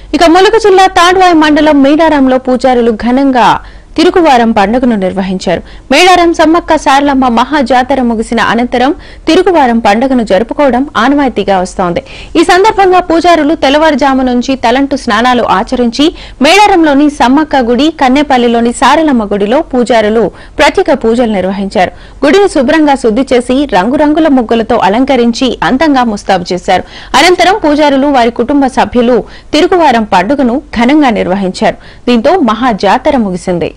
ఇక ములుగు జిల్లా తాడ్వాయి మండలం మేడారంలో పూజారులు ఘనంగా తిరుగువారం పండుగను నిర్వహించారు మేడారం సమ్మక్క సారలమ్మ మహా జాతర ముగిసిన అనంతరం తిరుగువారం పండుగను జరుపుకోవడం ఆనవాయితీగా వస్తోంది ఈ సందర్భంగా పూజారులు తెల్లవారుజాము నుంచి తలంటు స్నానాలు ఆచరించి మేడారంలోని సమ్మక్క గుడి కన్నెపల్లిలోని సారలమ్మ గుడిలో పూజారులు ప్రత్యేక పూజలు నిర్వహించారు గుడిని శుభ్రంగా శుద్ది చేసి రంగురంగుల ముగ్గులతో అలంకరించి అందంగా ముస్తాబు చేశారు అనంతరం పూజారులు వారి కుటుంబ సభ్యులు తిరుగువారం పండుగను ఘనంగా నిర్వహించారు దీంతో మహా జాతర ముగిసింది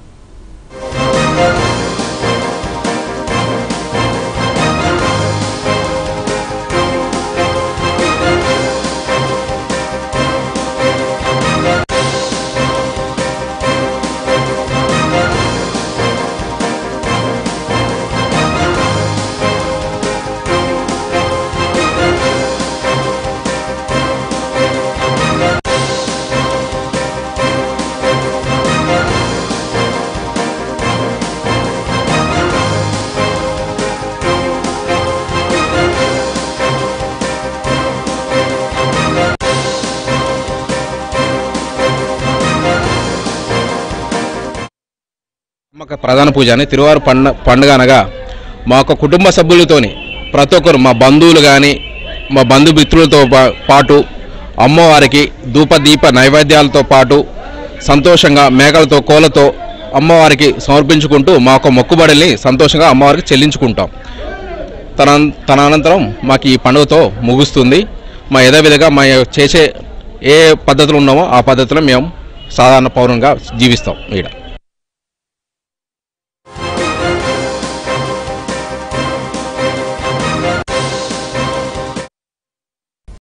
అమ్మక ప్రధాన పూజ అని తిరువారు పండ పండుగ అనగా మా యొక్క కుటుంబ సభ్యులతోని ప్రతి ఒక్కరు మా బంధువులు కానీ మా బంధుమిత్రులతో పా- పాటు అమ్మవారికి ధూప దీప నైవేద్యాలతో పాటు సంతోషంగా మేకలతో కోలతో అమ్మవారికి సమర్పించుకుంటూ మా యొక్క మొక్కుబడుల్ని సంతోషంగా అమ్మవారికి చెల్లించుకుంటాం తన తన అనంతరం మాకు ఈ పండుగతో ముగుస్తుంది మా యథావిధిగా మా చేసే ఏ పద్ధతులు ఉన్నామో ఆ పద్ధతిలో మేము సాధారణ పౌరంగా జీవిస్తాం ఈడ